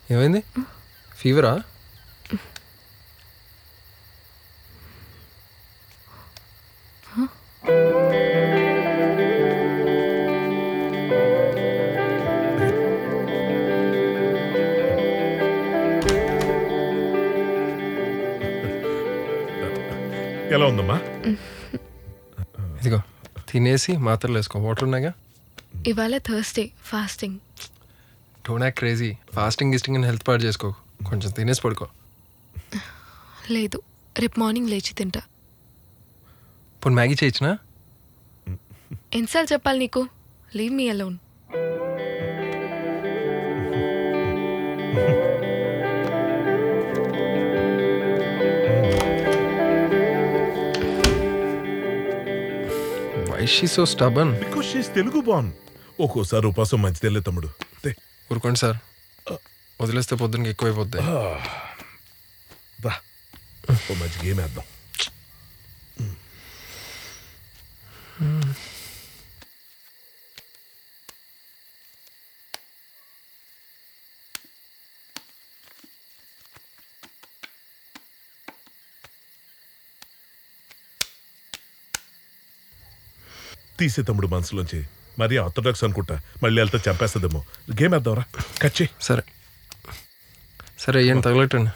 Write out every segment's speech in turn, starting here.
ఏమైంది ఫీవరా ఎలా ఉందమ్మా ఇదిగో తినేసి మాత్రలు వేసుకో వాటర్ ఉన్నాయిగా ఇవాళ Thursday fasting don't act crazy fasting గిస్టింగ్ అని హెల్త్ పాడు చేసుకో కొంచెం తినేసి పడుకో లేదు రేపు మార్నింగ్ లేచి తింటా ఇప్పుడు మ్యాగీ చేయొచ్చునా ఎన్నిసార్లు చెప్పాలి నీకు leave me alone why she so stubborn because she's Telugu born ఒక్కోసారి ఉపాసం మంచిదేలే తమ్ముడు తే. ఊరుకోండి సార్ వదిలేస్తే పొద్దునకి ఎక్కువైపోద్ది రా ఓ మంచి గేమ్ వేద్దాం తీసే తమ్ముడు మనసులోంచి మరీ ఆర్థోడాక్స్ అనుకుంటా మళ్ళీ వెళ్తే చంపేస్తుందేమో గేమ్ వేద్దాంరా కచ్చి సరే సరే అయ్యండి తగలటండి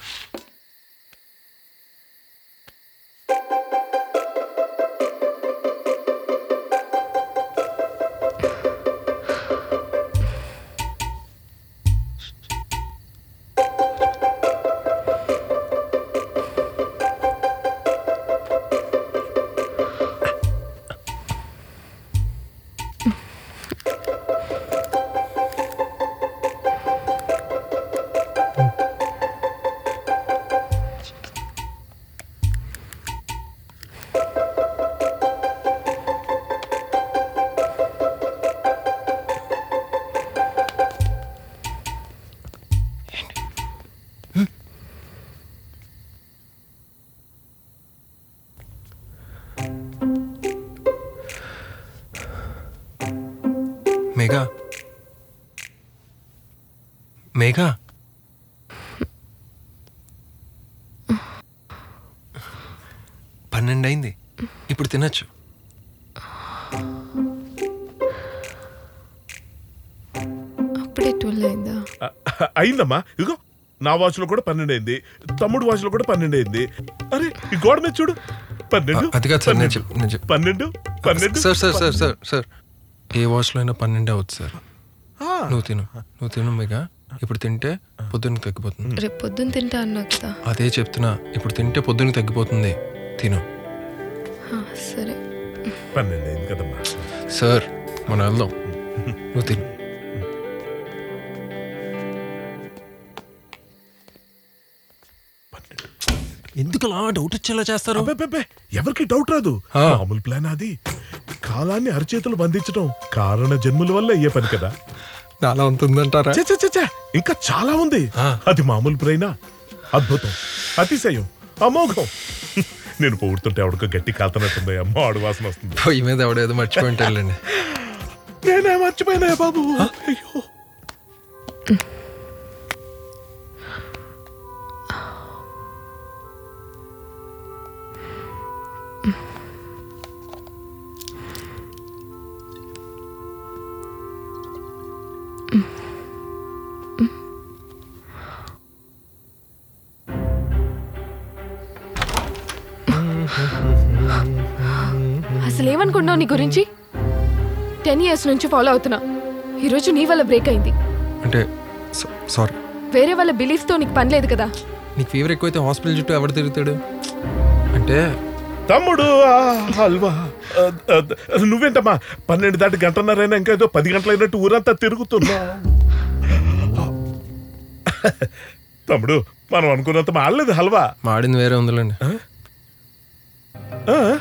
మేఘా మేఘా పన్నెండు అయింది ఇప్పుడు తినచ్చు అప్పుడే ట్వెల్వ్ అయిందా అ- అ- అయిందమ్మా ఇగో నా వాచ్ లో కూడా పన్నెండు అయింది తమ్ముడు వాచ్ లో కూడా పన్నెండు అయింది అరే ఈ గోడ మీద చూడు పన్నెండు అది కాదు సార్ నేను పన్నెండు, చెప్- నేను చెప్- పన్నెండు పన్నెండు sir sir sir sir sir ఏ వాచ్లో అయినా పన్నెండే అవుతుంది సార్ ఆ, నువ్వు తిను నువ్వు తిను మేఘా ఇప్పుడు తింటే పొద్దున్నకి తగ్గిపోతుంది రేపు పొద్దున్న తింటా అన్నా కదా అదే చెప్తున్నా ఇప్పుడు తింటే పొద్దున్నకి తగ్గిపోతుంది తిను హా, సరే పన్నెండు అయింది కదమ్మా సార్ మనం వెళ్దాం నువ్వు తిను ఎందుకు అలా డౌట్ వచ్చేలా చేస్తారు అబ్బబ్బబ్బే, ఎవరికి డౌట్ రాదు ఆ. మామూలు ప్లాన్ అది కాలాన్ని అరచేతులు బంధించడం కారణ జన్ముల వల్ల అయ్యే పని కదా నాలా ఉంటుందంటారా ఛే, ఛే, ఛే, ఛే, ఇంకా చాలా ఉంది ఆ. అది మామూలు బ్రెయినా అద్భుతం అతిశయం అమోఘం నేను పొగుడుతుంటే ఎవడికో గట్టి కాల్తనట్టుంది అమ్మ ఆడు వాసన వస్తుంది పొయ్యి మీద ఎవడేదో మర్చిపోయింటే వెళ్ళండి నేనే మర్చిపోయినా బాబు అయ్యో అసలు ఏమనుకున్నావు నీ గురించి టెన్ ఇయర్స్ నుంచి ఫాలో అవుతున్నా ఈరోజు నీ వల్ల బ్రేక్ అయింది అంటే సారీ వేరే వాళ్ళ బిలీఫ్తో నీకు పని లేదు కదా నీకు ఫీవర్ ఎక్కువైతే హాస్పిటల్ చుట్టూ ఎవడు తిరుగుతాడు అంటే తమ్ముడు ఆ, హల్వా ఆ, ఆ, నువ్వేంటమ్మా పన్నెండు దాటి గంటన్నరైనా ఇంకా ఏదో పది గంటలైనట్టు ఊరంతా తిరుగుతున్నా తమ్ముడు మనం అనుకున్నంత మాడలేదు హల్వా మాడింది వేరే ఉందిలేండి ఆ?